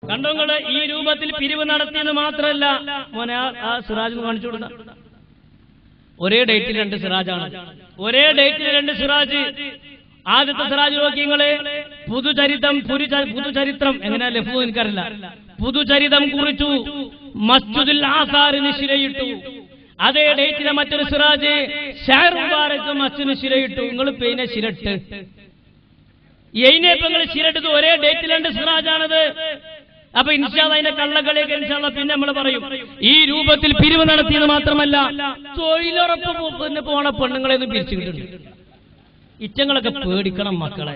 കണ്ടോ നിങ്ങള് ഈ രൂപത്തിൽ പിരിവ് നടത്തിയെന്ന് മാത്രമല്ല മോനെ ആ- ആ സിറാജ് ഒന്ന് കാണിച്ചു കൊടുത്ത ഒരേ ഡേറ്റിൽ രണ്ട് സിറാജാണ് ഒരേ ഡേറ്റിൽ രണ്ട് സിറാജ് ആദ്യത്തെ സിറാജ് നോക്കി നിങ്ങള് പുതുചരിതം പുരുച- പുതുചരിത്രം എങ്ങനെയാ ലഫു എനിക്കറിയില്ല പുതുചരിതം കുറിച്ചു മസ്ജിദുൽ ആസാറിന് ശിരയിട്ടു അതേ ഡേറ്റിലെ മറ്റൊരു സിറാജ് ഷാർ മുബാറക്ക് മസ്ജിദിന് ശിരയിട്ടു നിങ്ങൾ പിന്നെ ശിരട്ട് എയിനെപ്പോ നിങ്ങൾ ശിരട്ടത് ഒരേ ഡേറ്റിലുണ്ട് സിറാജാണത് അപ്പൊ ഇൻഷാല്ല അതിന്റെ കള്ളക്കളിയൊക്കെ ഇൻഷാല്ല പിന്നെ നമ്മൾ പറയും ഈ രൂപത്തിൽ പിരിവ് നടത്തിയത് മാത്രമല്ല തൊഴിലുറപ്പ് പോ- പിന്നെ പോണ പെണ്ണുങ്ങളെ ഒന്നും പിരിച്ചു കിട്ടുന്നുണ്ട് ഇറ്റങ്ങളൊക്കെ പേടിക്കണം മക്കളെ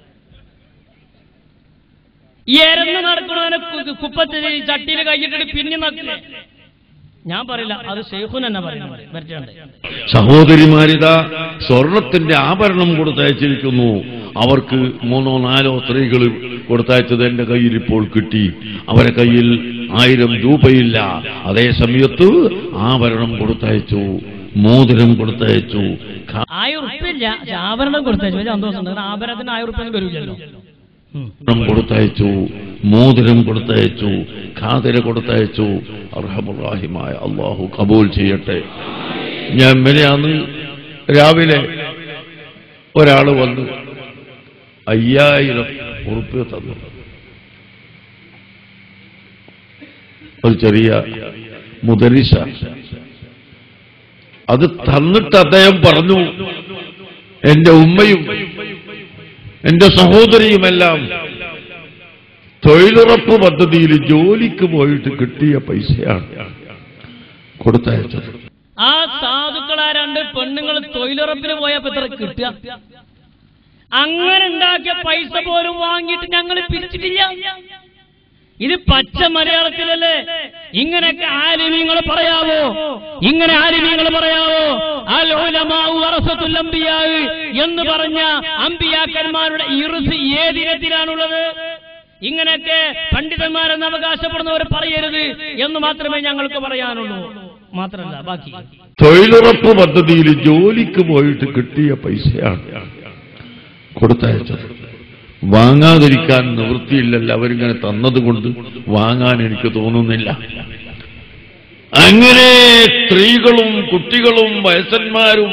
ഈ എരന്ന് നടക്കണവനെ കു- കുപ്പത്തിൽ ചട്ടിയിൽ കൈയിട്ടിട്ട് പിന്നെ നക്കില്ലേ ഞാൻ പറയില്ല അത് ഷെയ്ഖുൻ തന്നെ പറയുന്നത് വരച്ചുണ്ട് സഹോദരിമാരിതാ സ്വർണത്തിന്റെ ആഭരണം കൊടുത്തയച്ചിരിക്കുന്നു അവർക്ക് മൂന്നോ നാലോ സ്ത്രീകൾ കൊടുത്തയച്ചത് എന്റെ കയ്യിൽ ഇപ്പോൾ കിട്ടി അവരെ കയ്യിൽ ആയിരം രൂപയില്ല അതേ സമയത്ത് ആഭരണം കൊടുത്തയച്ചു മോതിരം കൊടുത്തയച്ചു ഖാ- ആയിരം ഉറുപ്പില്ല പക്ഷെ ആഭരണം കൊടുത്തയച്ചു വലിയ സന്തോഷമുണ്ട് കാരണം ആഭരണത്തിന് ആയിരം ഉറുപ്പ്യ വരില്ലല്ലോ ഉം. ണം കൊടുത്തയച്ചു മോതിരം കൊടുത്തയച്ചു ഖാതിര കൊടുത്തയച്ചു അർഹമുറാഹിമായ അള്ളാഹു കബൂൽ ചെയ്യട്ടെ ഞാൻ മെനയാന്ന് രാവിലെ ഒരാള് വന്നു അയ്യായിരം ഉറുപ്പ്യ തന്നു ഒരു ചെറിയ മുദരിസ അത് തന്നിട്ട് അദ്ദേഹം പറഞ്ഞു എന്റെ ഉമ്മയും എന്റെ സഹോദരിയുമെല്ലാം തൊഴിലുറപ്പ് പദ്ധതിയിൽ ജോലിക്ക് പോയിട്ട് കിട്ടിയ പൈസയാണ് കൊടുത്തയച്ചത് ആ സാധുക്കളാ രണ്ട് പെണ്ണുങ്ങൾ തൊഴിലുറപ്പിന് പോയപ്പോ എത്ര കിട്ടുക അങ്ങനെ ഉണ്ടാക്കിയ പൈസ പോലും വാങ്ങിയിട്ട് ഞങ്ങൾ പിരിച്ചിട്ടില്ല ഇത് പച്ച മലയാളത്തിലല്ലേ ഇങ്ങനെയൊക്കെ ആലിമീങ്ങൾ പറയാവോ ഇങ്ങനെ ആലിമീങ്ങൾ പറയാവോ അൽ ഉലമാഉ വറസത്തുൽ അംബിയാ എന്ന് പറഞ്ഞ അമ്പിയാക്കന്മാരുടെ ഇറുസ് ഏതിനത്തിലാണുള്ളത് ഇങ്ങനെയൊക്കെ പണ്ഡിതന്മാരെന്ന് അവകാശപ്പെടുന്നവർ പറയരുത് എന്ന് മാത്രമേ ഞങ്ങൾക്ക് പറയാനുള്ളൂ മാത്രമല്ല ബാക്കി തൊഴിലുറപ്പ് പദ്ധതിയിൽ ജോലിക്ക് പോയിട്ട് കിട്ടിയ പൈസയാണ് കൊടുത്തയച്ചത് വാങ്ങാതിരിക്കാൻ നിവൃത്തിയില്ലല്ലോ അവരിങ്ങനെ തന്നതുകൊണ്ട് വാങ്ങാൻ എനിക്ക് തോന്നുന്നില്ല അങ്ങനെ സ്ത്രീകളും കുട്ടികളും വയസ്സന്മാരും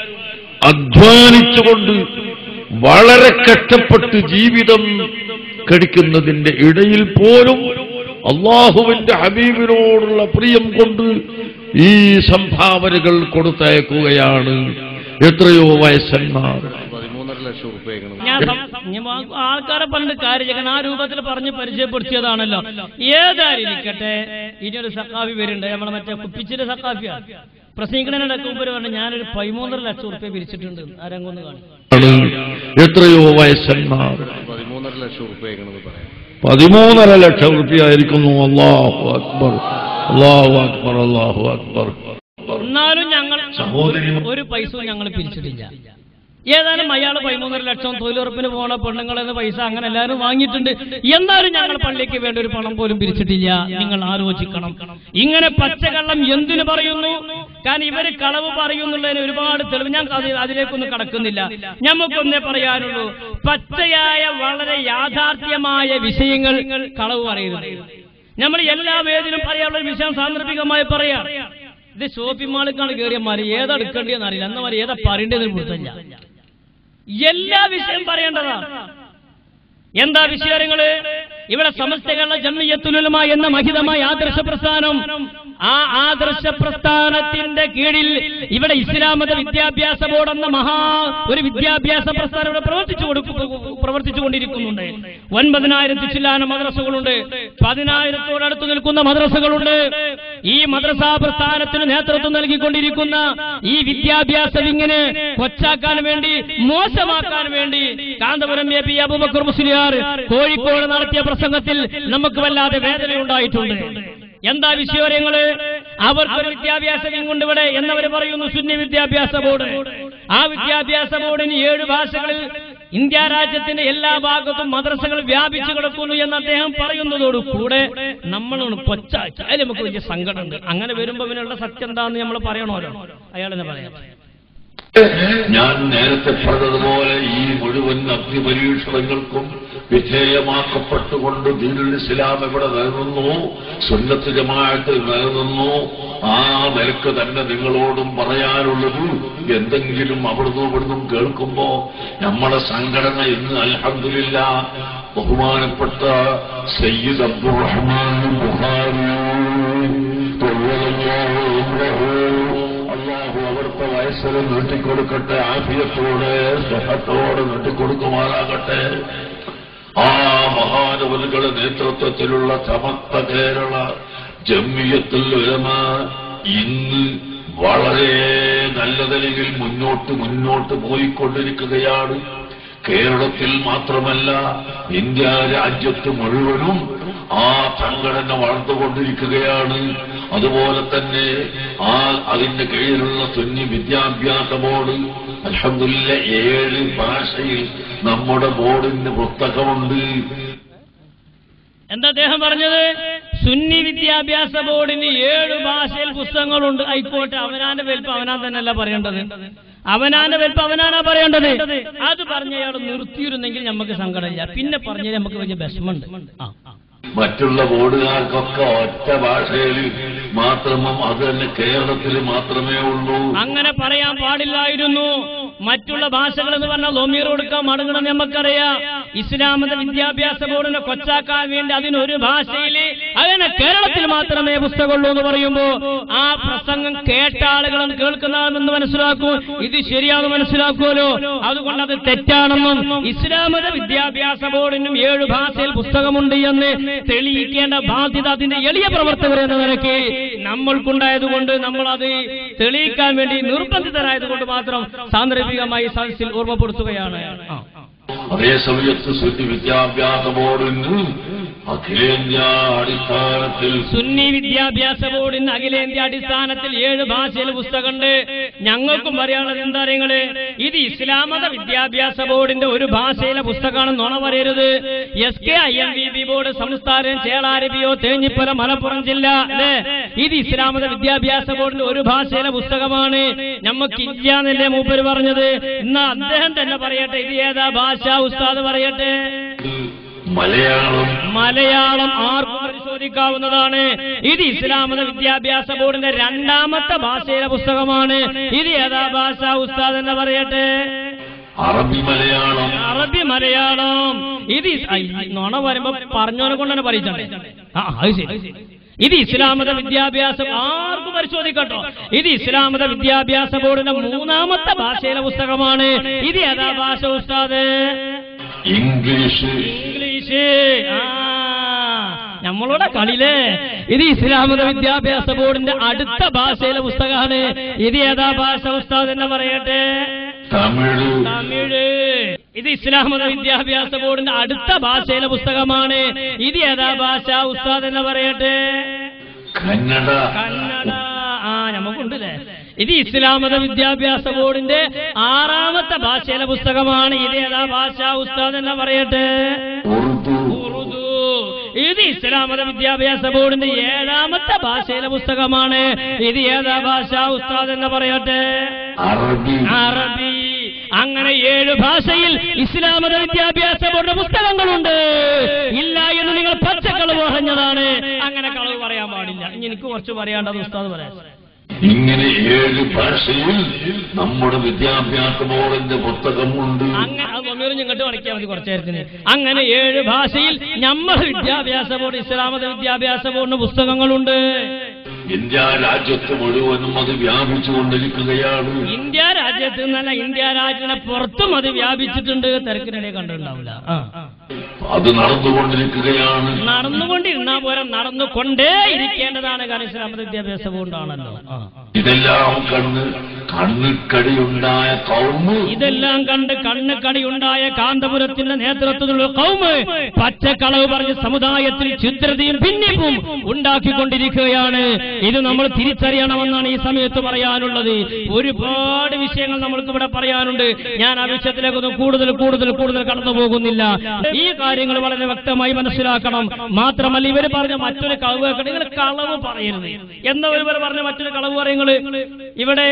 അധ്വാനിച്ചുകൊണ്ട് വളരെ കഷ്ടപ്പെട്ട് ജീവിതം കഴിക്കുന്നതിന്റെ ഇടയിൽ പോലും അള്ളാഹുവിന്റെ ഹബീബിനോടുള്ള പ്രിയം കൊണ്ട് ഈ സംഭാവനകൾ കൊടുത്തയക്കുകയാണ് എത്രയോ വയസ്സന്മാർ പതിമൂന്നര ലക്ഷം ഉറുപ്പ്യക്കണം ഞാൻ സം- ഞാൻ വാ- ആൾക്കാരെ പണ്ട് കാര്യജകൻ ആ രൂപത്തിൽ പറഞ്ഞ് പരിചയപ്പെടുത്തിയതാണല്ലോ ഏതായിരിക്കട്ടെ ഇനിയൊരു സക്കാഫി വരുന്നുണ്ട് നമ്മളെ മറ്റേ കുപ്പിച്ചിന്റെ സക്കാഫിയാ പ്രസംഗിക്കണതിനിടയ്ക്ക് മുമ്പ് പറഞ്ഞു ഞാനൊരു പതിമൂന്നര ലക്ഷം ഉറുപ്പ്യ പിരിച്ചിട്ടുണ്ട് ആരങ്ങൊന്ന് കാണും ആണ് എത്രയോ വയസ്സന്മാർ പതിമൂന്നര ലക്ഷം ഉറുപ്പ്യക്കണം പറയാം പതിമൂന്നര ലക്ഷം റുപ്യായിരിക്കുന്നു അള്ളാഹു അക്ബർ അള്ളാഹു അക്ബർ അള്ളാഹു അക്ബർ എന്നാലും ഞങ്ങൾ സഹോദരി- ഒരു പൈസയും ഞങ്ങൾ പിരിച്ചിട്ടില്ല ഏതായാലും അയാൾ പതിമൂന്നര ലക്ഷം തൊഴിലുറപ്പിന് പോണ പെണ്ണുങ്ങളെന്ന് പൈസ അങ്ങനെ എല്ലാവരും വാങ്ങിയിട്ടുണ്ട് എന്നാലും ഞങ്ങൾ പള്ളിക്ക് വേണ്ട ഒരു പണം പോലും പിരിച്ചിട്ടില്ല നിങ്ങൾ ആലോചിക്കണം ഇങ്ങനെ പച്ചക്കള്ളം എന്തിനു പറയുന്നു കാരണം ഇവര് കളവ് പറയുന്നുള്ളതിന് ഒരുപാട് തെളിവ് ഞാൻ അത് അതിലേക്കൊന്നും കടക്കുന്നില്ല നമുക്കൊന്നേ പറയാനുള്ളൂ പച്ചയായ വളരെ യാഥാർത്ഥ്യമായ വിഷയങ്ങൾ കളവ് പറയരുത് നമ്മൾ എല്ലാ വേദിയിലും പറയാനുള്ള ഒരു വിഷയം സാന്ദർഭികമായി പറയാം ഇത് ഷോപ്പിംഗ് മാളിക്കാണ് കയറിയമാര് ഏതാ എടുക്കേണ്ടതെന്ന് അറിയില്ല എന്ന മാതിരി ഏതാ പറയേണ്ടതെന്ന് കൊടുത്തില്ല എല്ലാ വിഷയം പറയേണ്ടതാണ് എന്താ വിഷയങ്ങള് ഇവിടെ സമസ്തകളുടെ ജമ്മിയത്തുലുലമ എന്ന മഹിതമായ ആദർശ പ്രസ്ഥാനം ആ ആദർശ പ്രസ്ഥാനത്തിന്റെ കീഴിൽ ഇവിടെ ഇസ്ലാം മത വിദ്യാഭ്യാസ ബോർഡ് എന്ന മഹാ ഒരു വിദ്യാഭ്യാസ പ്രസ്ഥാനം ഇവിടെ പ്രവർത്തിച്ചു കൊടുക്കു പ്രവർത്തിച്ചുകൊണ്ടിരിക്കുന്നുണ്ട് ഒൻപതിനായിരത്തി ചില്ലാന മദ്രസകളുണ്ട് പതിനായിരത്തോടടുത്ത് നിൽക്കുന്ന മദ്രസകളുണ്ട് ഈ മദ്രസാ പ്രസ്ഥാനത്തിന് നേതൃത്വം നൽകിക്കൊണ്ടിരിക്കുന്ന ഈ വിദ്യാഭ്യാസ വിങ്ങിന് കൊച്ചാക്കാൻ വേണ്ടി മോശമാക്കാൻ വേണ്ടി കാന്തപുരം എ പി അബുബക്കർ മുസ്ലിയാർ കോഴിക്കോട് നടത്തിയ പ്രസംഗത്തിൽ നമുക്ക് വല്ലാതെ വേദനയുണ്ടായിട്ടുണ്ട് എന്താ വിഷയങ്ങള് അവർക്കൊരു വിദ്യാഭ്യാസ വിങ്ങുണ്ട് ഇവിടെ എന്നവർ പറയുന്നു സുന്നി വിദ്യാഭ്യാസ ബോർഡ് ആ വിദ്യാഭ്യാസ ബോർഡിന് ഏഴ് ഭാഷകളിൽ ഇന്ത്യ രാജ്യത്തിന്റെ എല്ലാ ഭാഗത്തും മദ്രസകൾ വ്യാപിച്ചു കിടക്കുന്നു എന്ന് അദ്ദേഹം പറയുന്നതോട് കൂടെ നമ്മൾ കൊച്ചാച്ചാൽ നമുക്ക് വലിയ സങ്കടമുണ്ട് അങ്ങനെ വരുമ്പോ ഇതിനുള്ള സത്യം എന്താന്ന് നമ്മൾ പറയണമല്ലോ അയാൾ തന്നെ പറയാം ഞാൻ നേരത്തെ പറഞ്ഞതുപോലെ ഈ മുഴുവൻ അഗ്നിപരീക്ഷണങ്ങൾക്കും വിധേയമാക്കപ്പെട്ടുകൊണ്ട് ദീനുൽ ഇസ്ലാം ഇവിടെ നിലനിന്നു സുന്നത്ത് ജമാഅത്ത് നിലനിന്നു ആ നിലക്ക് തന്നെ നിങ്ങളോടും പറയാനുള്ളത് എന്തെങ്കിലും അവിടുന്ന് ഇവിടുന്നും കേൾക്കുമ്പോ നമ്മളെ സംഘടന ഇന്ന് അൽഹംദുലില്ല ബഹുമാനപ്പെട്ട സയ്യിദ് അബ്ദുറഹ്മാൻ ബുഹാരി തൊഴിലല്ലാഹു അംറഹു. അള്ളാഹു അവിടുത്തെ വയസ്സിൽ നീട്ടിക്കൊടുക്കട്ടെ ആഫിയത്തോടെ സ്നേഹത്തോടെ നീട്ടിക്കൊടുക്കുമാറാകട്ടെ ആ മഹാനവലുകളുടെ നേതൃത്വത്തിലുള്ള സമസ്ത കേരള ജമ്മിയത്തിൽ ഉലമ ഇന്ന് വളരെ നല്ല നിലയിൽ മുന്നോട്ട് മുന്നോട്ട് പോയിക്കൊണ്ടിരിക്കുകയാണ് കേരളത്തിൽ മാത്രമല്ല ഇന്ത്യ രാജ്യത്ത് മുഴുവനും ആ സംഘടന വളർന്നുകൊണ്ടിരിക്കുകയാണ് അതുപോലെ തന്നെ ആ അതിന്റെ കീഴിലുള്ള സുന്നി വിദ്യാഭ്യാസ ബോർഡ് അൽഹംദുലില്ല ഏഴ് ഭാഷയിൽ നമ്മുടെ ബോർഡിന്റെ പുസ്തകമുണ്ട് എന്താ അദ്ദേഹം പറഞ്ഞത് സുന്നി വിദ്യാഭ്യാസ ബോർഡിന് ഏഴ് ഭാഷയിൽ പുസ്തകങ്ങളുണ്ട് ആയിക്കോട്ടെ അവനാന്റെ വലിപ്പം അവനാൻ തന്നെയല്ല പറയേണ്ടത് അവനാന്റെ വലിപ്പം അവനാനാ പറയേണ്ടത് അത് പറഞ്ഞ അയാൾ നിർത്തിയിരുന്നെങ്കിൽ നമുക്ക് സങ്കടമില്ല പിന്നെ പറഞ്ഞാൽ നമുക്ക് വലിയ വിഷമമുണ്ട് ആ ആ. മറ്റുള്ള ബോർഡുകാർക്കൊക്കെ ഒറ്റ ഭാഷയിൽ മാത്രമം അത് തന്നെ കേരളത്തിൽ മാത്രമേ ഉള്ളൂ അങ്ങനെ പറയാൻ പാടില്ലായിരുന്നു മറ്റുള്ള ഭാഷകൾ എന്ന് പറഞ്ഞാൽ ലൊമീർ കൊടുക്കാൻ മടങ്ങണം നമുക്കറിയാം ഇസ്ലാമത വിദ്യാഭ്യാസ ബോർഡിനെ കൊച്ചാക്കാൻ വേണ്ടി അതിനൊരു ഭാഷയിൽ അങ്ങനെ കേരളത്തിൽ മാത്രമേ പുസ്തകമുള്ളൂ എന്ന് പറയുമ്പോ ആ പ്രസംഗം കേട്ട ആളുകളും കേൾക്കുന്നതാണെന്ന് മനസ്സിലാക്കും ഇത് ശരിയാണെന്ന് മനസ്സിലാക്കുമല്ലോ അതുകൊണ്ട് അത് തെറ്റാണെന്നും ഇസ്ലാമത വിദ്യാഭ്യാസ ബോർഡിനും ഏഴ് ഭാഷയിൽ പുസ്തകമുണ്ട് എന്ന് തെളിയിക്കേണ്ട ബാധ്യത അതിന്റെ എളിയ പ്രവർത്തകർ എന്ന നിലയ്ക്ക് നമ്മൾക്കുണ്ടായതുകൊണ്ട് നമ്മൾ അത് തെളിയിക്കാൻ വേണ്ടി നിർബന്ധിതരായതുകൊണ്ട് മാത്രം സാന്ദർഭികമായി സദസ്സിൽ ഓർമ്മപ്പെടുത്തുകയാണ് ആ, ആ. അതേ സമയത്ത് സുന്നി വിദ്യാഭ്യാസ ബോർഡിന് അഖിലേന്ത്യാ അടിസ്ഥാനത്തിൽ സുന്നി വിദ്യാഭ്യാസ ബോർഡിന് അഖിലേന്ത്യ അടിസ്ഥാനത്തിൽ ഏഴ് ഭാഷയിൽ പുസ്തകമുണ്ട് ഞങ്ങൾക്കും പറയാനുള്ളത് എന്താ നിങ്ങള് ഇത് ഇസ്ലാമത വിദ്യാഭ്യാസ ബോർഡിന്റെ ഒരു ഭാഷയിലെ പുസ്തകമാണ് നുണ പറയരുത് S K I M V B board സംസ്ഥാനം ചേളാരബിയോ തേഞ്ഞിപ്പുര മലപ്പുറം ജില്ല അല്ലേ ഇത് ഇസ്ലാമത വിദ്യാഭ്യാസ ബോർഡിന്റെ ഒരു ഭാഷയിലെ പുസ്തകമാണ് നമുക്ക് ഇല്ലാന്നല്ലേ മൂപ്പര് പറഞ്ഞത് എന്നാ അദ്ദേഹം തന്നെ പറയട്ടെ ഇത് ഏതാ ഭാഷ ഉസ്താദ് പറയട്ടെ മലയാളം മലയാളം ആർക്കും പരിശോധിക്കാവുന്നതാണ് ഇത് ഇസ്ലാമത വിദ്യാഭ്യാസ ബോർഡിന്റെ രണ്ടാമത്തെ ഭാഷയിലെ പുസ്തകമാണ് ഇത് ഏതാ ഭാഷ ഉസ്താദ് എന്ന് പറയട്ടെ അറബി മലയാളം അറബി മലയാളം ഇത് ഇസ്- ഐ, നുണ വരുമ്പോ പറഞ്ഞോനെ കൊണ്ട് തന്നെ പറയിച്ചണ്ടേ ആ അത് ശരി ഇത് ഇസ്ലാമത വിദ്യാഭ്യാസം ആർക്കും പരിശോധിക്കട്ടോ ഇത് ഇസ്ലാമത വിദ്യാഭ്യാസ ബോർഡിന്റെ മൂന്നാമത്തെ ഭാഷയിലെ പുസ്തകമാണ് ഇത് ഏതാ ഭാഷ ഉസ്താദ് ഇംഗ്ലീഷ് ഇംഗ്ലീഷ് ആ നമ്മളോടെ കളിയില് ഇത് ഇസ്ലാമത വിദ്യാഭ്യാസ ബോർഡിന്റെ അടുത്ത ഭാഷയിലെ പുസ്തകമാണ് ഇത് ഏതാ ഭാഷ ഉസ്താദ് എന്ന് പറയട്ടെ തമിഴ് തമിഴ് ഇത് ഇസ്ലാമത വിദ്യാഭ്യാസ ബോർഡിന്റെ അടുത്ത ഭാഷയിലെ പുസ്തകമാണ് ഇത് ഏതാ ഭാഷ ഉസ്താദ് എന്ന് പറയട്ടെ കന്നഡ കന്നഡ ആ നമുക്കുണ്ടല്ലേ ഇത് ഇസ്ലാമത വിദ്യാഭ്യാസ ബോർഡിന്റെ ആറാമത്തെ ഭാഷയിലെ പുസ്തകമാണ് ഇത് ഏതാ ഭാഷ ഉസ്താദ് എന്ന് പറയട്ടെ ഉറുദു ഉറുദു ഇത് ഇസ്ലാമത വിദ്യാഭ്യാസ ബോർഡിന്റെ ഏഴാമത്തെ ഭാഷയിലെ പുസ്തകമാണ് ഇത് ഏതാ ഭാഷ ഉസ്താദ് എന്ന് പറയട്ടെ അറബി അറബി അങ്ങനെ ഏഴ് ഭാഷയിൽ ഇസ്ലാമത വിദ്യാഭ്യാസ ബോർഡിന്റെ പുസ്തകങ്ങളുണ്ട് ഇല്ല എന്ന് നിങ്ങൾ പച്ചക്കളവ് പറഞ്ഞതാണ് അങ്ങനെ കളവ് പറയാൻ പാടില്ല ഇനി എനിക്ക് കുറച്ച് പറയാണ്ടത് ഉസ്താദ് പറയാം ഇങ്ങനെ ഏഴ് ഭാഷയിൽ നമ്മുടെ വിദ്യാഭ്യാസ ബോർഡിന്റെ പുസ്തകമുണ്ട് അങ്ങനെ അത് ഒന്നൂരും ഇങ്ങോട്ട് മണിക്കാൻ മതി കുറച്ചു നേരത്തിന് അങ്ങനെ ഏഴ് ഭാഷയിൽ നമ്മൾ വിദ്യാഭ്യാസ ബോർഡ് ഇസ്ലാമത വിദ്യാഭ്യാസ ബോർഡിന് പുസ്തകങ്ങളുണ്ട് ഇന്ത്യ രാജ്യത്ത് മുഴുവനും അത് വ്യാപിച്ചുകൊണ്ടിരിക്കുകയാണ് ഇന്ത്യ രാജ്യത്ത് നിന്നല്ല ഇന്ത്യ രാജ്യത്തിന് പുറത്തും അത് വ്യാപിച്ചിട്ടുണ്ട് തിരക്കിനിടെ കണ്ടിട്ടുണ്ടാവില്ല ആ, ആ. അത് നടന്നുകൊണ്ടിരിക്കുകയാണ് നടന്നുകൊണ്ടിരുന്നാ പോരാ നടന്നുകൊണ്ടേ ഇരിക്കേണ്ടതാണ് കാരണം ഇസ്ലാമത വിദ്യാഭ്യാസ ബോർഡാണല്ലോ ആ, ആ. ഇതെല്ലാം കണ്ട് കണ്ണിക്കടിയുണ്ടായ കൗമ് ഇതെല്ലാം കണ്ട് കണ്ണ് കടിയുണ്ടായ കാന്തപുരത്തിന്റെ നേതൃത്വത്തിലുള്ള കൗമ് പച്ചക്കളവ് പറഞ്ഞ് സമുദായത്തിൽ ചിത്രതയും ഭിന്നിപ്പും ഉണ്ടാക്കിക്കൊണ്ടിരിക്കുകയാണ് ഇത് നമ്മൾ തിരിച്ചറിയണമെന്നാണ് ഈ സമയത്ത് പറയാനുള്ളത് ഒരുപാട് വിഷയങ്ങൾ നമ്മൾക്ക് ഇവിടെ പറയാനുണ്ട് ഞാൻ ആ വിഷയത്തിലേക്കൊന്നും കൂടുതൽ കൂടുതൽ കൂടുതൽ കടന്നു പോകുന്നില്ല ഈ കാര്യങ്ങൾ വളരെ വ്യക്തമായി മനസ്സിലാക്കണം മാത്രമല്ല ഇവർ പറഞ്ഞ മറ്റൊരു കളവ് കേൾക്കണം നിങ്ങൾ കളവ് പറയരുത് എന്നവർ പറഞ്ഞ മറ്റൊരു കളവ് പറയുന്നത് ഇവിടെ മംഗല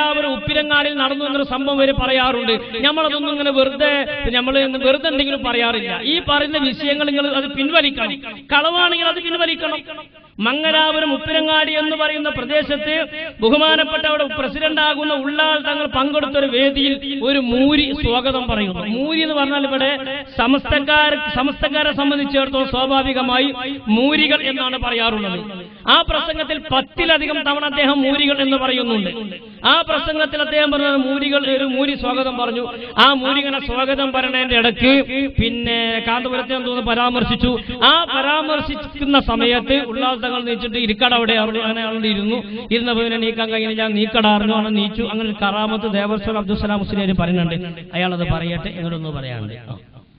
മംഗലാപുരം ഉപ്പിരങ്ങാടിൽ നടന്നു എന്നൊരു സംഭവം വരെ പറയാറുണ്ട് നമ്മളതൊന്നും ഇങ്ങനെ വെറുതെ നമ്മൾ വെറുതെ എന്തെങ്കിലും പറയാറില്ല ഈ പറയുന്ന വിഷയങ്ങൾ നിങ്ങൾ അത് പിൻവലിക്കണം കളവാണെങ്കിൽ അത് പിൻവലിക്കണം മംഗലാപുരം ഉപ്പിരങ്ങാടി എന്ന് പറയുന്ന പ്രദേശത്ത് ബഹുമാനപ്പെട്ട അവിടെ പ്രസിഡന്റ് ആകുന്ന ഉള്ളാൾ തങ്ങൾ പങ്കെടുത്ത ഒരു വേദിയിൽ ഒരു മൂരി സ്വാഗതം പറയുന്നു മൂരി എന്ന് പറഞ്ഞാൽ ഇവിടെ സമസ്തക്കാർ സമസ്തക്കാരെ സംബന്ധിച്ചിടത്തോളം സ്വാഭാവികമായി മൂരികൾ എന്നാണ് പറയാറുള്ളത് ആ പ്രസംഗത്തിൽ പത്തിലധികം തവണ അദ്ദേഹം മൂരികൾ എന്ന് പറയുന്നുണ്ട് ആ പ്രസംഗത്തിൽ അദ്ദേഹം പറഞ്ഞ മൂരികൾ ഒരു മൂരി സ്വാഗതം പറഞ്ഞു ആ മൂരികനെ സ്വാഗതം പറയുന്നതിന്റെ ഇടയ്ക്ക് പിന്നെ കാന്തപുരത്തെ എന്തോന്ന് പരാമർശിച്ചു ആ പരാമർശിക്കുന്ന സമയത്ത് ഉള്ളാൾ തങ്ങൾ നീച്ചിട്ട് ഇരിക്കട അവിടെ അവിടെ അങ്ങനെ അവിടെ ഇരുന്നു ഇരുന്നപ്പോൾ പിന്നെ നീക്കാൻ കഴിയില്ല ഞാൻ നീക്കടാറിഞ്ഞു അങ്ങനെ നീച്ചു അങ്ങനെ ഒരു കറാമത്ത് ദേവർസ്വൽ അബ്ദുസലാം മുസ്ലിയാർ പറയുന്നുണ്ട് അയാളത് പറയട്ടെ എന്നോടൊന്ന് പറയാനുണ്ട് ആ.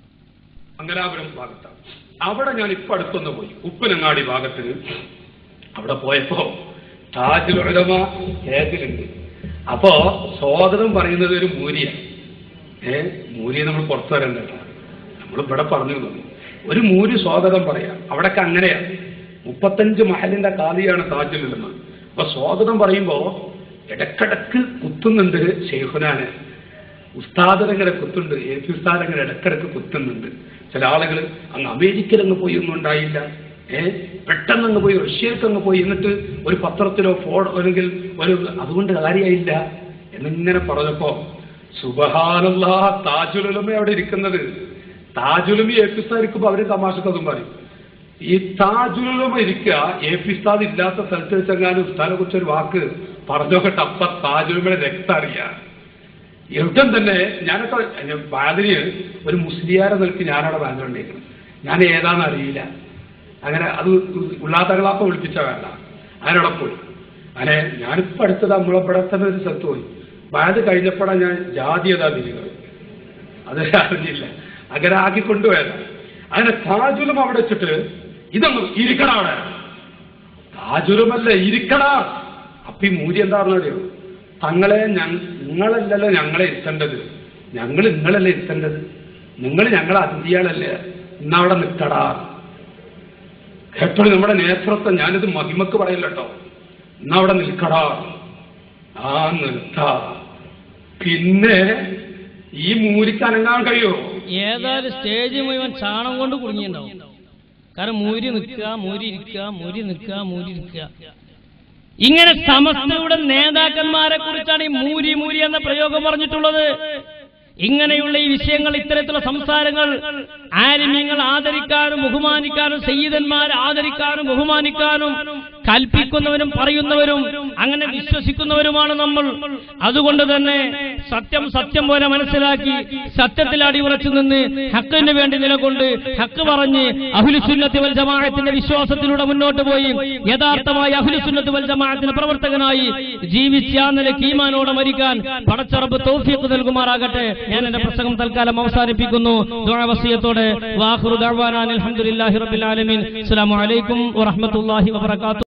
മംഗലാപുരം ഭാഗത്താണ് അവിടെ ഞാൻ ഇപ്പൊ അടുത്തൊന്ന് പോയി ഉപ്പനങ്ങാടി ഭാഗത്ത് അവിടെ പോയപ്പോ താജുൽ ഉലമ സ്റ്റേജിലുണ്ട് അപ്പോ സ്വാഗതം പറയുന്നത് ഒരു മൂരിയാണ് ഏ മൂരിയെ നമ്മൾ പുറത്തു വരണ്ട നമ്മൾ ഇവിടെ പറഞ്ഞു തന്നു ഒരു മൂരി സ്വാഗതം പറയാം അവിടൊക്കെ അങ്ങനെയാണ് മുപ്പത്തഞ്ച് മഹലിന്റെ കാലിയാണ് താജുൽ ഉലമ അപ്പൊ സ്വാഗതം പറയുമ്പോ ഇടക്കിടക്ക് കുത്തുന്നുണ്ട് ഷെയ്ഖുനാനെ ഉസ്താദരങ്ങനെ കുത്തുണ്ട് എ പി ഉസ്താദരങ്ങനെ ഇടക്കിടക്ക് കുത്തുന്നുണ്ട് ചില ആളുകൾ അങ്ങ് അമേരിക്കയിൽ അങ്ങ് പോയി ഒന്നും ഉണ്ടായില്ല ഏ പെട്ടെന്ന് അങ്ങ് പോയി റഷ്യയിലേക്ക് അങ്ങ് പോയി എന്നിട്ട് ഒരു പത്രത്തിലോ ഫോ അല്ലെങ്കിൽ ഒരു അതുകൊണ്ട് കാര്യമായില്ല എന്നിങ്ങനെ പറഞ്ഞപ്പോ സുബഹാനല്ലാ താജുലുലമ അവിടെ ഇരിക്കുന്നത് താജുലുമി എ പി ഉസ്താദ് ഇരിക്കുമ്പോ അവര് തമാശക്കതും പറയും ഈ താജുലുലമ ഇരിക്കുക എ പി ഉസ്താദ് ഇല്ലാത്ത സ്ഥലത്ത് വെച്ചെങ്ങാനും ഉസ്താദിനെ കുറിച്ച് ഒരു വാക്ക് പറഞ്ഞോക്കട്ടെ അപ്പ താജുലുമയുടെ രക്തം അറിയാം എവിടം തന്നെ ഞാനൊക്കെ ബാദിന് ഒരു മുസ്ലിയാരെ നിൽക്ക് ഞാനവിടെ ബാദിലുണ്ടായിരുന്നു ഞാൻ ഏതാന്ന് അറിയില്ല അങ്ങനെ അത് ഉള്ളാത്തകളാപ്പ വിളിപ്പിച്ച വേണ്ട അങ്ങനെ അവിടെ പോയി അങ്ങനെ ഞാനിപ്പോ അടുത്തത് നമ്മളിവിടെ തന്നെ ഒരു സ്ഥലത്ത് പോയി ബാദ് കഴിഞ്ഞപ്പോഴാണ് ഞാൻ ജാതീയത തിരികെ അത് അറിഞ്ഞില്ല അങ്ങനെ ആക്കി കൊണ്ടുപോയതാണ് അങ്ങനെ താജുലും അവിടെ വെച്ചിട്ട് ഇതൊന്നും ഇരിക്കണ അവിടെ താജുലുമല്ല ഇരിക്കണ അപ്പൊ ഈ മൂരി എന്താ പറഞ്ഞറിയോ തങ്ങളെ ഞ- നിങ്ങളല്ലല്ലോ ഞങ്ങളെ ഇരുത്തേണ്ടത് ഞങ്ങൾ നിങ്ങളല്ലേ ഇരുത്തേണ്ടത് നിങ്ങൾ ഞങ്ങളെ അതിഥിയാളല്ലേ ഇന്നവിടെ നിൽക്കടാ കേട്ടോളി നമ്മുടെ നേതൃത്വം ഞാനിത് മഹിമക്ക് പറയില്ല കേട്ടോ ഇന്നവിടെ നിൽക്കടാ ആ നിർത്ത പിന്നെ ഈ മൂരിക്ക് അനങ്ങാൻ കഴിയുമോ ഏതായാലും സ്റ്റേജ് മുഴുവൻ ചാണം കൊണ്ട് കുടുങ്ങിയിട്ടുണ്ടാവും കാരണം മൂരി നിൽക്കുക മൂരി ഇരിക്കുക മൂരി നിൽക്കുക മൂരി ഇരിക്കുക ഇങ്ങനെ സമസ്തയുടെ നേതാക്കന്മാരെ കുറിച്ചാണ് ഈ മൂരി മൂരി എന്ന പ്രയോഗം പറഞ്ഞിട്ടുള്ളത് ഇങ്ങനെയുള്ള ഈ വിഷയങ്ങൾ ഇത്തരത്തിലുള്ള സംസാരങ്ങൾ ആലിമ്യങ്ങൾ ആദരിക്കാനും ബഹുമാനിക്കാനും സയ്യിദന്മാരെ ആദരിക്കാനും ബഹുമാനിക്കാനും കൽപ്പിക്കുന്നവരും പറയുന്നവരും അങ്ങനെ വിശ്വസിക്കുന്നവരുമാണ് നമ്മൾ അതുകൊണ്ട് തന്നെ സത്യം സത്യം പോലെ മനസ്സിലാക്കി സത്യത്തിൽ അടിയുറച്ചു നിന്ന് ഹക്കിന് വേണ്ടി നിലകൊണ്ട് ഹക്ക് പറഞ്ഞ് അഹുലുസുന്നത്തി വൽ ജമാഅത്തിന്റെ വിശ്വാസത്തിലൂടെ മുന്നോട്ട് പോയി യഥാർത്ഥമായ അഹുലുസുന്നത്തി വൽ ജമാഅത്തിന്റെ പ്രവർത്തകനായി ജീവിച്ച് ആ നിലയ്ക്ക് ഈമാനോടെ മരിക്കാൻ പടച്ചറബ് തൗഫീഖ് നൽകുമാറാകട്ടെ ഞാൻ എന്റെ പ്രസംഗം തൽക്കാലം അവസാനിപ്പിക്കുന്നു ദുആവസിയത്തോടെ വാഖിറു ദഅ്വാനാ അൽഹംദുലില്ലാഹി റബ്ബിൽ ആലമീൻ അസ്സലാമു അലൈക്കും വറഹ്മത്തുള്ളാഹി വബറകാതുഹു